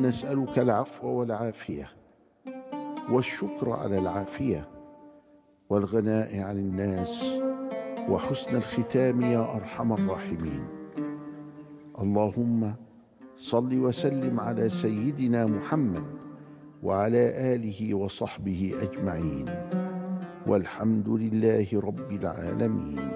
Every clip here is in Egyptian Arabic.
ونسألك العفو والعافية والشكر على العافية والغناء عن الناس وحسن الختام يا أرحم الراحمين اللهم صل وسلم على سيدنا محمد وعلى آله وصحبه أجمعين والحمد لله رب العالمين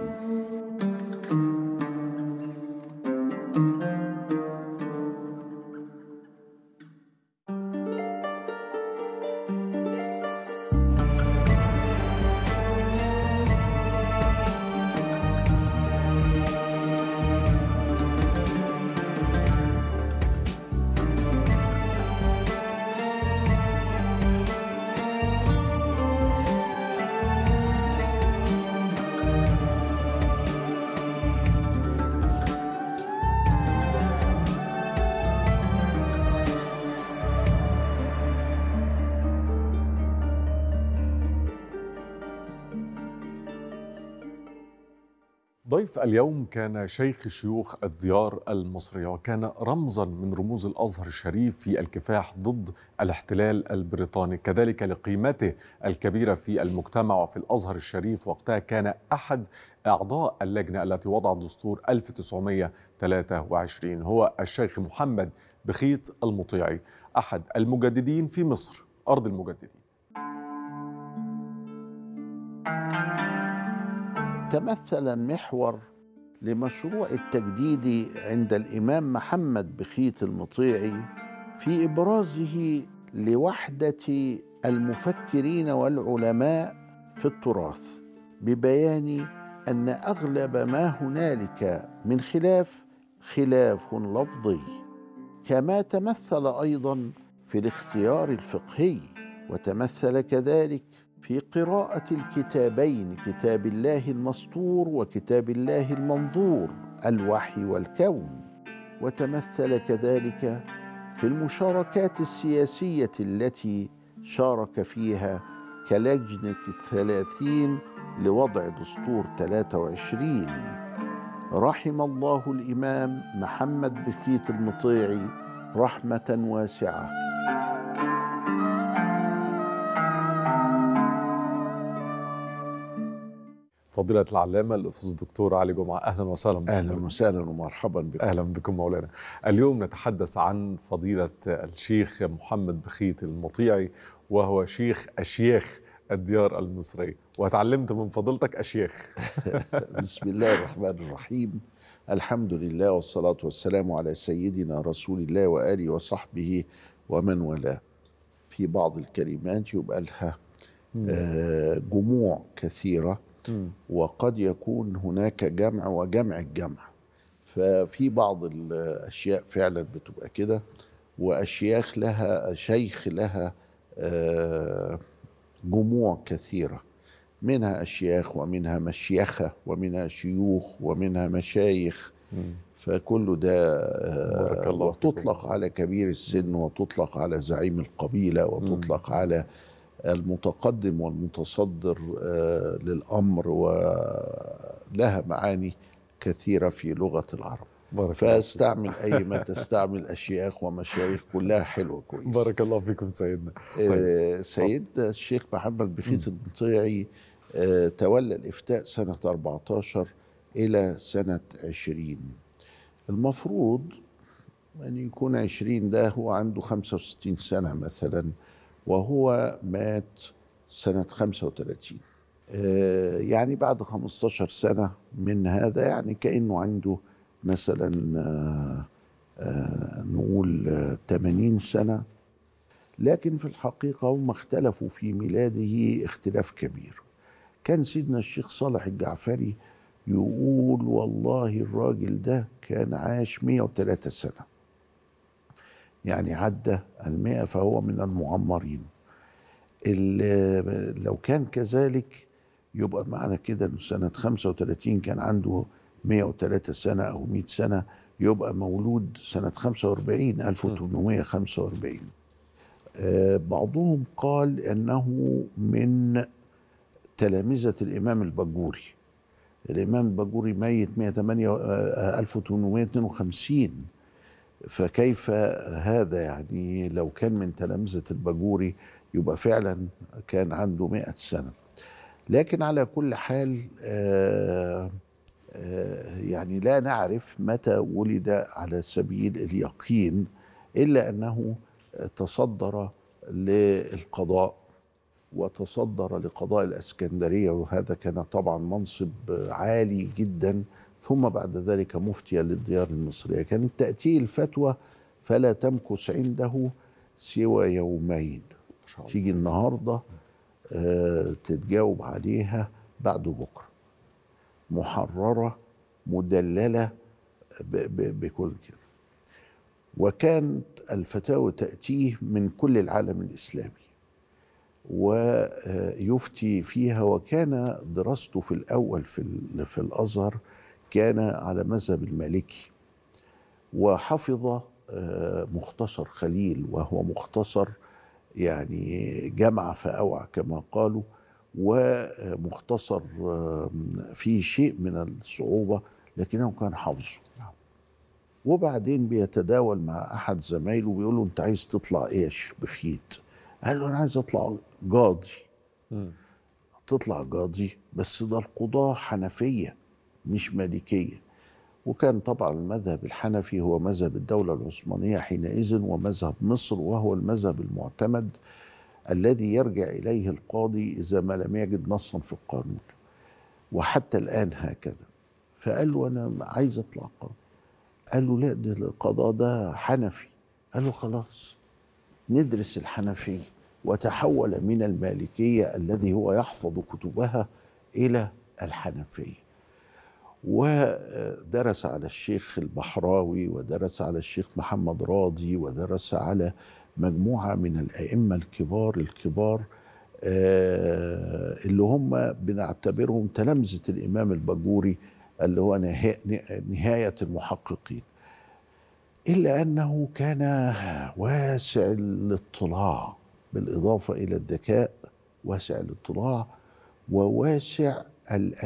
ضيف اليوم كان شيخ شيوخ الديار المصرية وكان رمزا من رموز الأزهر الشريف في الكفاح ضد الاحتلال البريطاني كذلك لقيمته الكبيرة في المجتمع وفي الأزهر الشريف وقتها كان أحد أعضاء اللجنة التي وضعت دستور 1923 هو الشيخ محمد بخيت المطيعي أحد المجددين في مصر أرض المجددين تمثل المحور لمشروع التجديد عند الإمام محمد بخيت المطيعي في إبرازه لوحدة المفكرين والعلماء في التراث ببيان أن أغلب ما هنالك من خلاف خلاف لفظي كما تمثل أيضا في الاختيار الفقهي وتمثل كذلك في قراءة الكتابين كتاب الله المسطور وكتاب الله المنظور الوحي والكون وتمثل كذلك في المشاركات السياسية التي شارك فيها كلجنة الثلاثين لوضع دستور 23 رحم الله الإمام محمد بكيت المطيعي رحمة واسعة فضيلة العلامة الأستاذ الدكتور علي جمعة أهلا وسهلا بكم. أهلا وسهلا ومرحبا بكم أهلا بكم مولانا اليوم نتحدث عن فضيلة الشيخ محمد بخيت المطيعي وهو شيخ أشياخ الديار المصرية وتعلمت من فضيلتك أشياخ بسم الله الرحمن الرحيم الحمد لله والصلاة والسلام على سيدنا رسول الله وآله وصحبه ومن والاه في بعض الكلمات يبقى لها آه، جموع كثيرة وقد يكون هناك جمع وجمع الجمع ففي بعض الأشياء فعلا بتبقى كده وأشياخ لها شيخ لها آه، جموع كثيرة منها أشياخ ومنها مشيخة ومنها شيوخ ومنها مشايخ فكل ده آه، بارك الله فيكم. وتطلق على كبير السن وتطلق على زعيم القبيلة وتطلق على المتقدم والمتصدر آه، للأمر ولها معاني كثيرة في لغة العرب بارك الله فيكم. فاستعمل أي ما تستعمل أشياخ ومشايخ كلها حلوة كويس بارك الله فيكم سيدنا آه، سيد الشيخ محمد بخيت المطيعي آه، تولى الإفتاء سنة 14 إلى سنة 20 المفروض أن يكون 20 ده هو عنده 65 سنة مثلا وهو مات سنة 35 آه، يعني بعد 15 سنة من هذا يعني كأنه عنده مثلا آه، آه، نقول آه، 80 سنة لكن في الحقيقة هم اختلفوا في ميلاده اختلاف كبير كان سيدنا الشيخ صالح الجعفري يقول والله الراجل ده كان عاش 103 سنة يعني عدى المئة فهو من المعمرين ال- لو كان كذلك يبقى معنى كده انه سنة 35 كان عنده 103 سنة أو 100 سنة يبقى مولود سنة 45 1845 آه، بعضهم قال انه من تلامذه الامام الباجوري الامام الباجوري ميت 108 آه، 1852 فكيف هذا يعني لو كان من تلامذة الباجوري يبقى فعلا كان عنده مئة سنة لكن على كل حال آه، آه، يعني لا نعرف متى ولد على سبيل اليقين إلا أنه تصدر للقضاء وتصدر لقضاء الاسكندريه وهذا كان طبعا منصب عالي جدا ثم بعد ذلك مفتيا للديار المصريه كانت تاتيه الفتوى فلا تمكث عنده سوى يومين تيجي النهارده آه تتجاوب عليها بعد بكره محرره مدلله بكل كده وكانت الفتاوى تاتيه من كل العالم الاسلامي ويفتي فيها وكان دراسته في الاول في في الازهر كان على مذهب المالكي وحفظ آه، مختصر خليل وهو مختصر يعني جمع فاوعى كما قالوا ومختصر فيه شيء من الصعوبه لكنه كان حافظه نعم. وبعدين بيتداول مع احد زمايله بيقول له انت عايز تطلع ايه يا شيخ بخيت قال له انا عايز اطلع قاضي تطلع قاضي بس ده القضاة حنفية مش مالكية وكان طبعا المذهب الحنفي هو مذهب الدولة العثمانية حينئذ ومذهب مصر وهو المذهب المعتمد الذي يرجع إليه القاضي إذا ما لم يجد نصا في القانون وحتى الآن هكذا فقال له أنا عايز أطلع قاضي قال له لا ده القضاء ده حنفي قال له خلاص ندرس الحنفيه وتحول من المالكيه الذي هو يحفظ كتبها الى الحنفيه ودرس على الشيخ البحراوي ودرس على الشيخ محمد راضي ودرس على مجموعه من الائمه الكبار الكبار آه، اللي هم بنعتبرهم تلامذه الامام الباجوري اللي هو نهايه المحققين الا انه كان واسع الاطلاع بالاضافه الى الذكاء واسع الاطلاع وواسع ال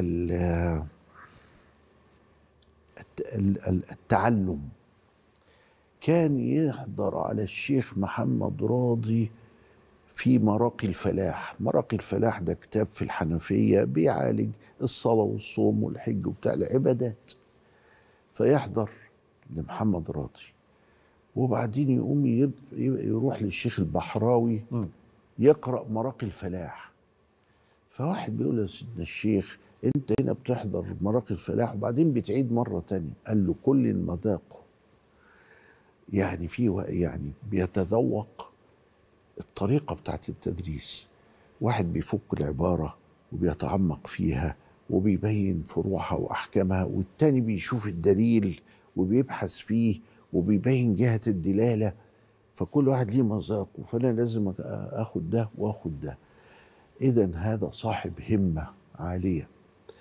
ال التعلم كان يحضر على الشيخ محمد راضي في مراقي الفلاح مراقي الفلاح ده كتاب في الحنفية بيعالج الصلاة والصوم والحج وبتاع العبادات فيحضر لمحمد راضي وبعدين يقوم يروح للشيخ البحراوي يقرأ مراقي الفلاح فواحد بيقول يا سيدنا الشيخ انت هنا بتحضر مراقي الفلاح وبعدين بتعيد مرة تانية قال له كل مذاقه يعني في يعني بيتذوق الطريقة بتاعت التدريس واحد بيفك العبارة وبيتعمق فيها وبيبين فروعها وأحكامها والتاني بيشوف الدليل وبيبحث فيه وبيبين جهة الدلالة فكل واحد ليه مذاقه فأنا لازم أخد ده وأخد ده إذا هذا صاحب همة عالية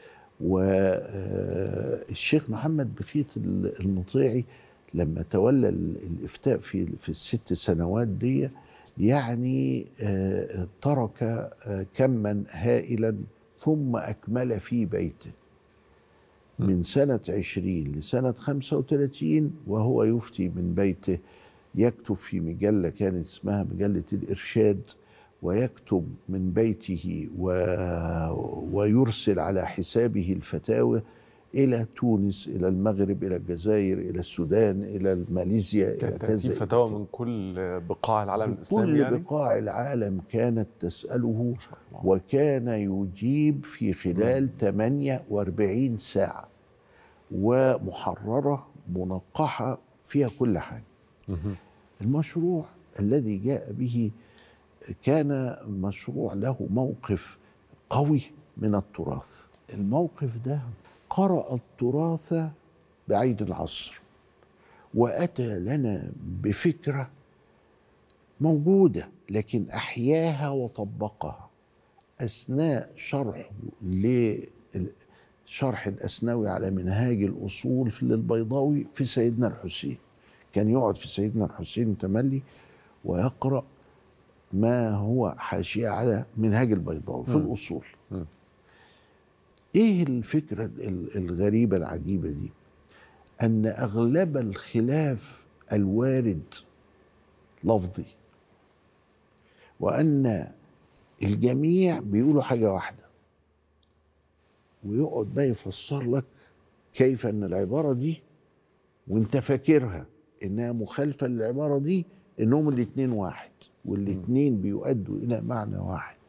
والشيخ محمد بخيت المطيعي لما تولى الإفتاء في في الست سنوات دي يعني آه، ترك آه، كما هائلا ثم أكمل في بيته من سنة عشرين لسنة خمسة وثلاثين وهو يفتي من بيته يكتب في مجلة كانت اسمها مجلة الإرشاد ويكتب من بيته و... ويرسل على حسابه الفتاوى إلى تونس إلى المغرب إلى الجزائر إلى السودان إلى ماليزيا كانت إلى كذا فتاوى من كل بقاع العالم الإسلامي كل يعني؟ بقاع العالم كانت تسأله وكان يجيب في خلال 48 ساعة ومحررة منقحة فيها كل حاجة المشروع الذي جاء به كان مشروع له موقف قوي من التراث الموقف ده قرأ التراث بعيد العصر وأتى لنا بفكرة موجودة لكن أحياها وطبقها أثناء شرحه شرح الأسنوي على منهاج الأصول في للبيضاوي في سيدنا الحسين كان يقعد في سيدنا الحسين تملي ويقرأ ما هو حاشية على منهاج البيضاوي في الأصول ايه الفكرة الغريبة العجيبة دي ان اغلب الخلاف الوارد لفظي وأن الجميع بيقولوا حاجة واحدة ويقعد بقى يفسر لك كيف أن العبارة دي وانت فاكرها انها مخالفة للعبارة دي انهم الاتنين واحد والاتنين بيؤدوا الى معنى واحد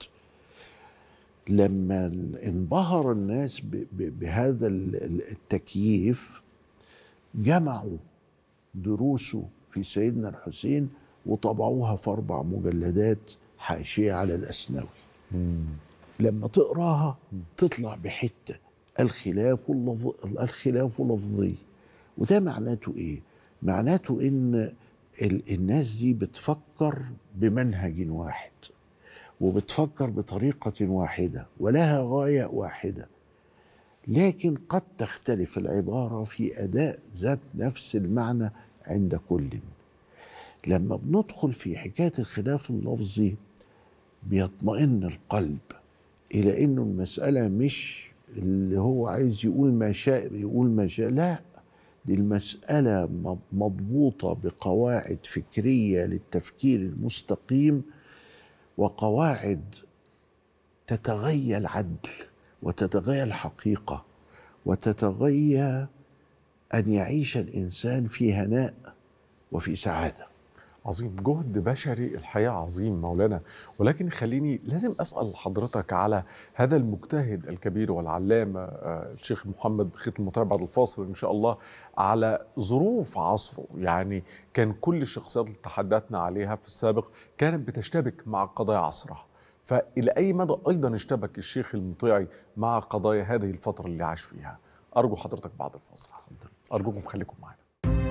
لما انبهر الناس بهذا التكييف جمعوا دروسه في سيدنا الحسين وطبعوها في اربع مجلدات حاشيه على الاسنوي لما تقراها تطلع بحته الخلاف اللفظ الخلاف لفظي وده معناته ايه معناته ان الناس دي بتفكر بمنهج واحد وبتفكر بطريقه واحده ولها غايه واحده لكن قد تختلف العباره في اداء ذات نفس المعنى عند كل لما بندخل في حكايه الخلاف اللفظي بيطمئن القلب الى انه المساله مش اللي هو عايز يقول ما شاء يقول ما شاء لا دي المسألة مضبوطة بقواعد فكرية للتفكير المستقيم وقواعد تتغيى العدل وتتغيى الحقيقة وتتغيى أن يعيش الإنسان في هناء وفي سعادة عظيم جهد بشري الحقيقة عظيم مولانا ولكن خليني لازم أسأل حضرتك على هذا المجتهد الكبير والعلامة الشيخ محمد بخيت المطيع بعد الفاصل إن شاء الله على ظروف عصره يعني كان كل الشخصيات اللي تحدثنا عليها في السابق كانت بتشتبك مع قضايا عصرها فإلى أي مدى أيضا اشتبك الشيخ المطيعي مع قضايا هذه الفترة اللي عاش فيها أرجو حضرتك بعد الفاصل أرجوكم خليكم معنا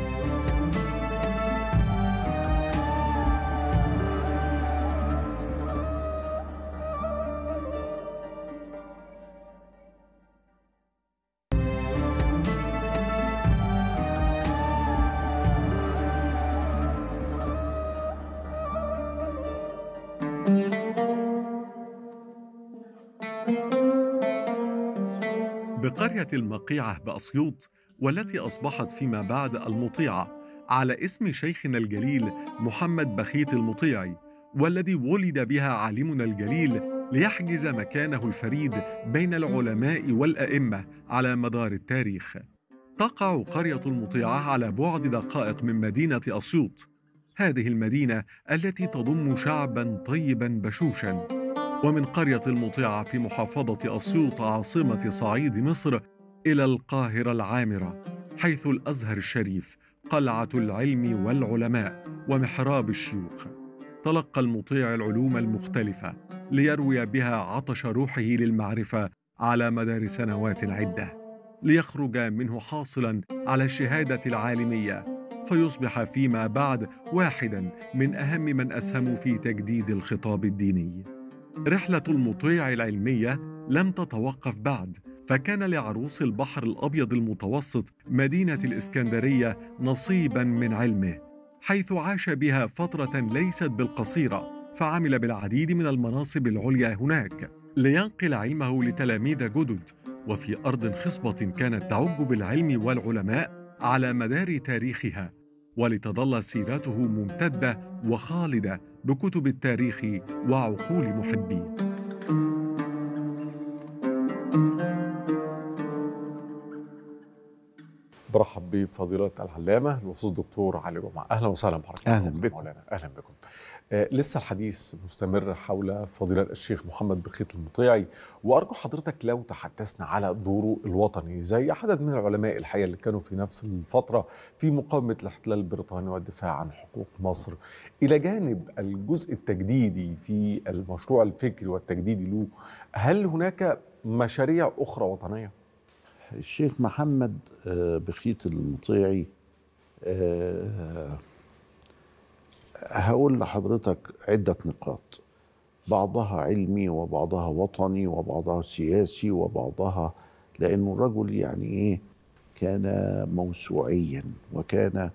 بقرية المقيعة بأسيوط والتي أصبحت فيما بعد المطيعة على اسم شيخنا الجليل محمد بخيت المطيعي والذي ولد بها عالمنا الجليل ليحجز مكانه الفريد بين العلماء والأئمة على مدار التاريخ. تقع قرية المطيعة على بعد دقائق من مدينة أسيوط. هذه المدينة التي تضم شعبا طيبا بشوشا ومن قرية المطيعة في محافظة أسيوط عاصمة صعيد مصر إلى القاهرة العامرة حيث الأزهر الشريف قلعة العلم والعلماء ومحراب الشيوخ تلقى المطيع العلوم المختلفة ليروي بها عطش روحه للمعرفة على مدار سنوات عدة ليخرج منه حاصلا على الشهادة العالمية فيصبح فيما بعد واحدا من أهم من أسهموا في تجديد الخطاب الديني رحلة المطيع العلمية لم تتوقف بعد فكان لعروس البحر الأبيض المتوسط مدينة الإسكندرية نصيبا من علمه حيث عاش بها فترة ليست بالقصيرة فعمل بالعديد من المناصب العليا هناك لينقل علمه لتلاميذ جدد وفي أرض خصبة كانت تعج بالعلم والعلماء على مدار تاريخها ولتظل سيرته ممتدة وخالدة بكتب التاريخ وعقول محبيه برحب بفضيلة العلامة الأستاذ الدكتور علي جمعة أهلا وسهلا بحضرتك أهلا بكم مولانا أهلا بكم آه لسه الحديث مستمر حول فضيلة الشيخ محمد بخيت المطيعي وأرجو حضرتك لو تحدثنا على دوره الوطني زي عدد من العلماء الحقيقة اللي كانوا في نفس الفترة في مقاومة الاحتلال البريطاني والدفاع عن حقوق مصر إلى جانب الجزء التجديدي في المشروع الفكري والتجديدي له هل هناك مشاريع أخرى وطنية؟ الشيخ محمد بخيت المطيعي هقول لحضرتك عدة نقاط بعضها علمي وبعضها وطني وبعضها سياسي وبعضها لأنه الرجل يعني إيه كان موسوعيا وكان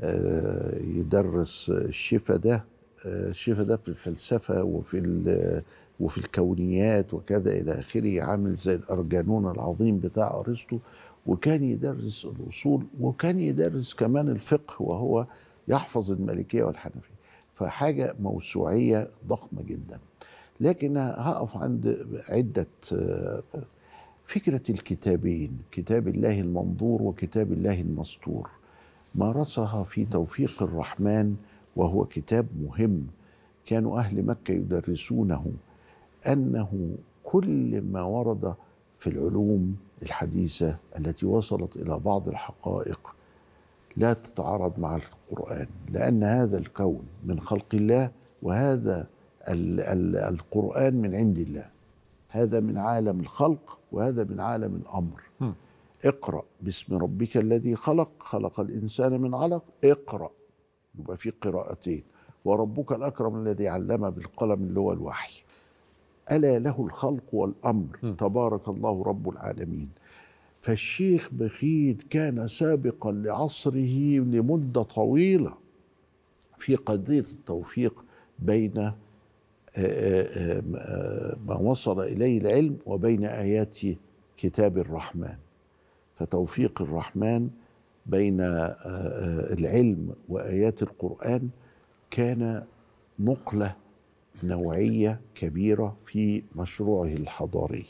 يدرس الشفا ده الشفا ده في الفلسفة وفي وفي الكونيات وكذا الى اخره عامل زي الارجانون العظيم بتاع ارسطو وكان يدرس الاصول وكان يدرس كمان الفقه وهو يحفظ المالكيه والحنفيه فحاجه موسوعيه ضخمه جدا لكن هقف عند عده آه، فكره الكتابين كتاب الله المنظور وكتاب الله المسطور مارسها في توفيق الرحمن وهو كتاب مهم كانوا اهل مكه يدرسونه انه كل ما ورد في العلوم الحديثه التي وصلت الى بعض الحقائق لا تتعارض مع القران لان هذا الكون من خلق الله وهذا ال ال القران من عند الله هذا من عالم الخلق وهذا من عالم الامر م. اقرا باسم ربك الذي خلق خلق الانسان من علق اقرا يبقى في قراءتين وربك الاكرم الذي علم بالقلم اللي هو الوحي الا له الخلق والامر م. تبارك الله رب العالمين فالشيخ بخيت كان سابقا لعصره لمده طويله في قضيه التوفيق بين آه، آه، آه، ما وصل اليه العلم وبين ايات كتاب الرحمن فتوفيق الرحمن بين آه، آه، العلم وايات القران كان نقله نوعيه كبيره في مشروعه الحضاري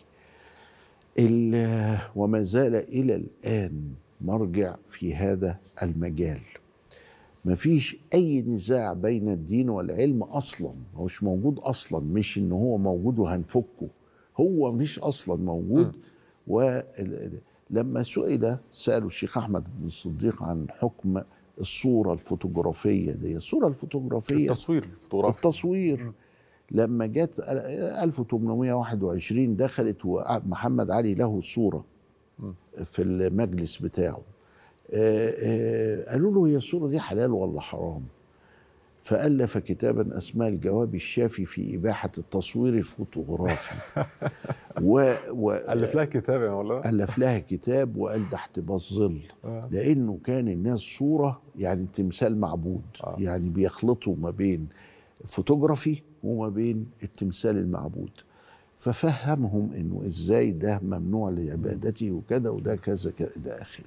ال- وما زال الى الان مرجع في هذا المجال ما فيش اي نزاع بين الدين والعلم اصلا هو مش موجود اصلا مش ان هو موجود وهنفكه هو مش اصلا موجود ولما سئل سالوا الشيخ احمد بن الصديق عن حكم الصوره الفوتوغرافيه دي الصوره الفوتوغرافيه التصوير الفوتوغرافي التصوير لما جت 1821 دخلت ومحمد علي له صورة في المجلس بتاعه آه، آه، قالوا له هي الصورة دي حلال ولا حرام فألف كتابا أسماه الجواب الشافي في إباحة التصوير الفوتوغرافي و... و... الف لها كتاب يا مولانا ألف لها كتاب وقال ده احتباس ظل آه. لأنه كان الناس صورة يعني تمثال معبود آه. يعني بيخلطوا ما بين فوتوغرافي وما بين التمثال المعبود ففهمهم انه ازاي ده ممنوع لعبادتي وكذا وده كذا كذا الى اخره.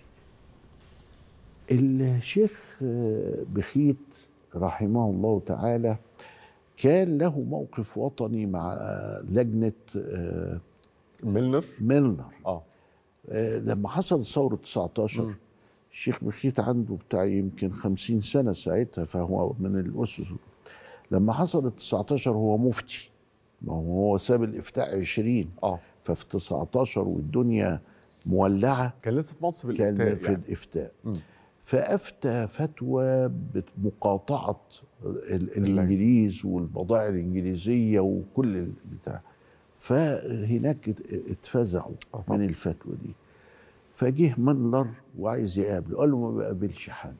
الشيخ آه، بخيت رحمه الله تعالى كان له موقف وطني مع آه، لجنه آه، ميلنر ميلنر اه آه، لما حصلت ثورة 19 مم. الشيخ بخيت عنده بتاع يمكن 50 سنة ساعتها فهو من الأسس لما حصلت 19 هو مفتي ما هو هو ساب الإفتاء 20 اه ففي 19 والدنيا مولعة كان لسه في منصب كان الافتاء في يعني. الإفتاء مم. فأفتى فتوى بمقاطعة ال- الإنجليز والبضائع الإنجليزية وكل البتاع فهناك ات- اتفزعوا آه طبعا. من الفتوى دي فجه منلر وعايز يقابله قال له ما بقابلش حد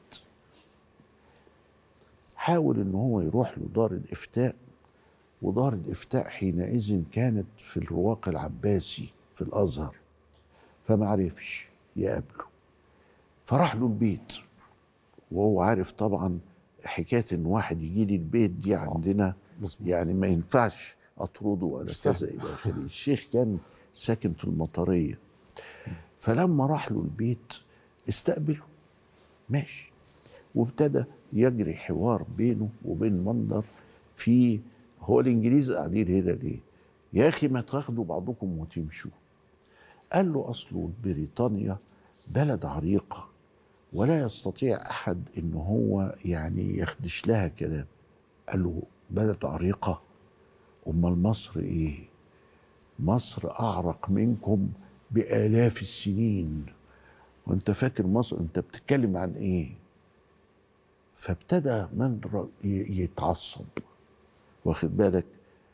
حاول ان هو يروح له دار الافتاء ودار الافتاء حينئذ كانت في الرواق العباسي في الازهر فما عرفش يقابله فراح له البيت وهو عارف طبعا حكايه ان واحد يجي لي البيت دي عندنا مظبوط. يعني ما ينفعش اطرده ولا مش كذا سهل. الى اخره الشيخ كان ساكن في المطريه فلما راح له البيت استقبله ماشي وابتدى يجري حوار بينه وبين منظر في هو الانجليز قاعدين هنا ليه؟ يا اخي ما تاخدوا بعضكم وتمشوا قال له اصله بريطانيا بلد عريقه ولا يستطيع احد ان هو يعني يخدش لها كلام قال له بلد عريقه امال مصر ايه مصر اعرق منكم بالاف السنين وانت فاكر مصر انت بتتكلم عن ايه فابتدى من ي- يتعصب واخد بالك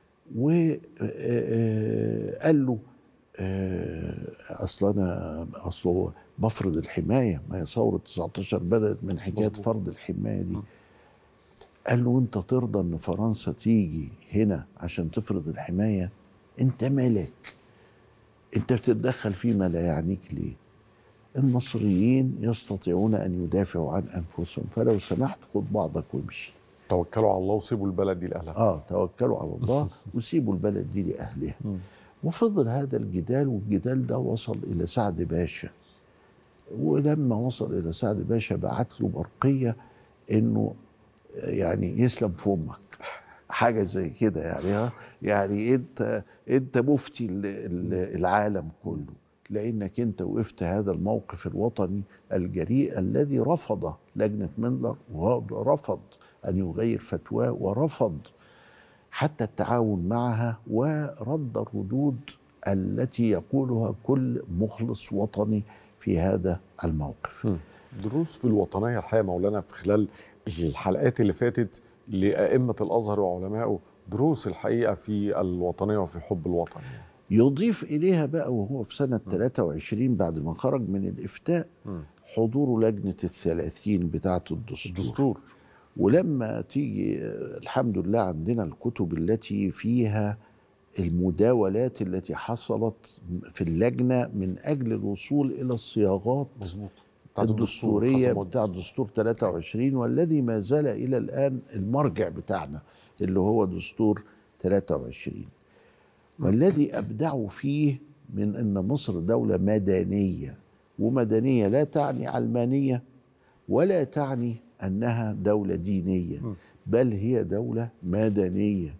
وقال له آه، اصل انا اصله بفرض الحمايه ما هي ثوره 19 بدات من حكايه مظبوط. فرض الحمايه دي قال له انت ترضى ان فرنسا تيجي هنا عشان تفرض الحمايه انت مالك انت بتتدخل فيما لا يعنيك ليه المصريين يستطيعون ان يدافعوا عن انفسهم فلو سمحت خد بعضك وامشي توكلوا على الله وسيبوا البلد دي لاهلها اه توكلوا على الله وسيبوا البلد دي لاهلها وفضل هذا الجدال والجدال ده وصل الى سعد باشا ولما وصل الى سعد باشا بعت له برقيه انه يعني يسلم في امك حاجه زي كده يعني ها يعني انت انت مفتي ال- ال- العالم كله لانك انت وقفت هذا الموقف الوطني الجريء الذي رفض لجنه مندر ورفض ان يغير فتواه ورفض حتى التعاون معها ورد الردود التي يقولها كل مخلص وطني في هذا الموقف دروس في الوطنية الحقيقة مولانا في خلال الحلقات اللي فاتت لأئمة الأزهر وعلمائه دروس الحقيقة في الوطنية وفي حب الوطن يضيف إليها بقى وهو في سنة 23 بعد ما خرج من الإفتاء حضور لجنة الثلاثين بتاعة الدستور الدستور ولما تيجي آه، الحمد لله عندنا الكتب التي فيها المداولات التي حصلت في اللجنة من أجل الوصول إلى الصياغات مظبوط الدستورية بتاع الدستور 23 والذي ما زال إلى الآن المرجع بتاعنا اللي هو دستور 23 والذي أبدعوا فيه من أن مصر دولة مدنية ومدنية لا تعني علمانية ولا تعني أنها دولة دينية بل هي دولة مدنية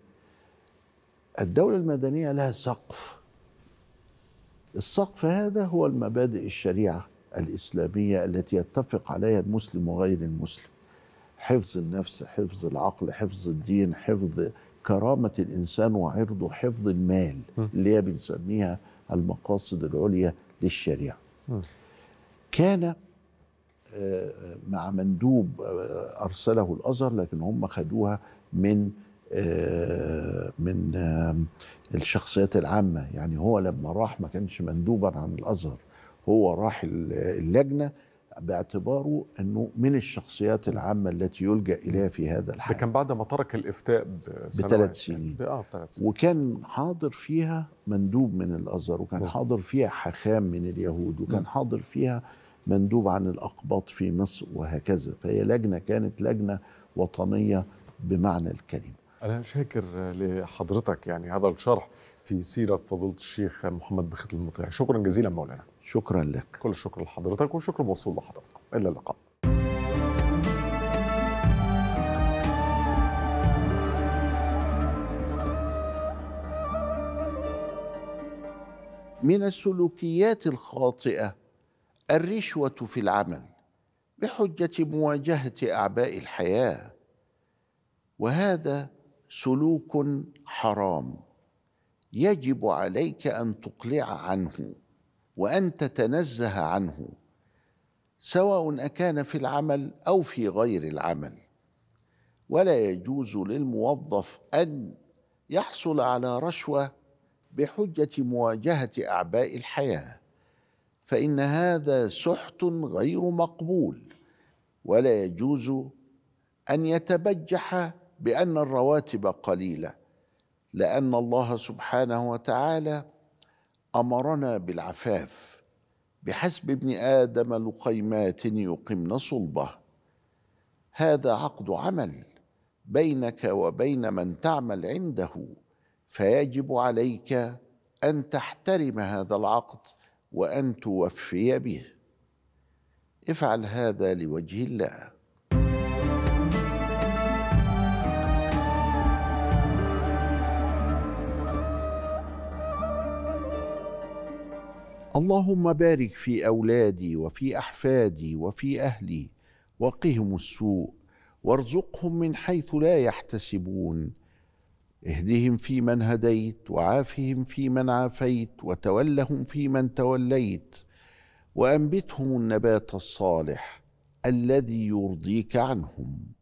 الدولة المدنية لها سقف السقف هذا هو المبادئ الشريعة الإسلامية التي يتفق عليها المسلم وغير المسلم حفظ النفس حفظ العقل حفظ الدين حفظ كرامة الإنسان وعرضه حفظ المال اللي هي بنسميها المقاصد العليا للشريعة كان آه، مع مندوب آه، أرسله الأزهر لكن هم خدوها من آه، من آه، الشخصيات العامة يعني هو لما راح ما كانش مندوبا عن الأزهر هو راح ال- اللجنة باعتباره أنه من الشخصيات العامة التي يلجأ إليها في هذا ده الحال كان بعد ما ترك الإفتاء بسنوات بثلاث يعني. سنين. اه بثلاث سنين وكان حاضر فيها مندوب من الازهر وكان مظبوط. حاضر فيها حخام من اليهود وكان حاضر فيها مندوب عن الاقباط في مصر وهكذا فهي لجنه كانت لجنه وطنيه بمعنى الكلمه أنا شاكر لحضرتك يعني هذا الشرح في سيرة فضيلة الشيخ محمد بخيت المطيع شكرا جزيلا مولانا شكرا لك كل الشكر لحضرتك والشكر موصول لحضرتك إلى اللقاء من السلوكيات الخاطئه الرشوه في العمل بحجه مواجهه اعباء الحياه وهذا سلوك حرام يجب عليك ان تقلع عنه وان تتنزه عنه سواء اكان في العمل او في غير العمل ولا يجوز للموظف ان يحصل على رشوه بحجه مواجهه اعباء الحياه فان هذا سحت غير مقبول ولا يجوز ان يتبجح بان الرواتب قليله لان الله سبحانه وتعالى امرنا بالعفاف بحسب ابن ادم لقيمات يقمن صلبه هذا عقد عمل بينك وبين من تعمل عنده فيجب عليك ان تحترم هذا العقد وان توفي به افعل هذا لوجه الله اللهم بارك في اولادي وفي احفادي وفي اهلي وقهم السوء وارزقهم من حيث لا يحتسبون اهدهم فيمن هديت وعافهم فيمن عافيت وتولهم فيمن توليت وانبتهم النبات الصالح الذي يرضيك عنهم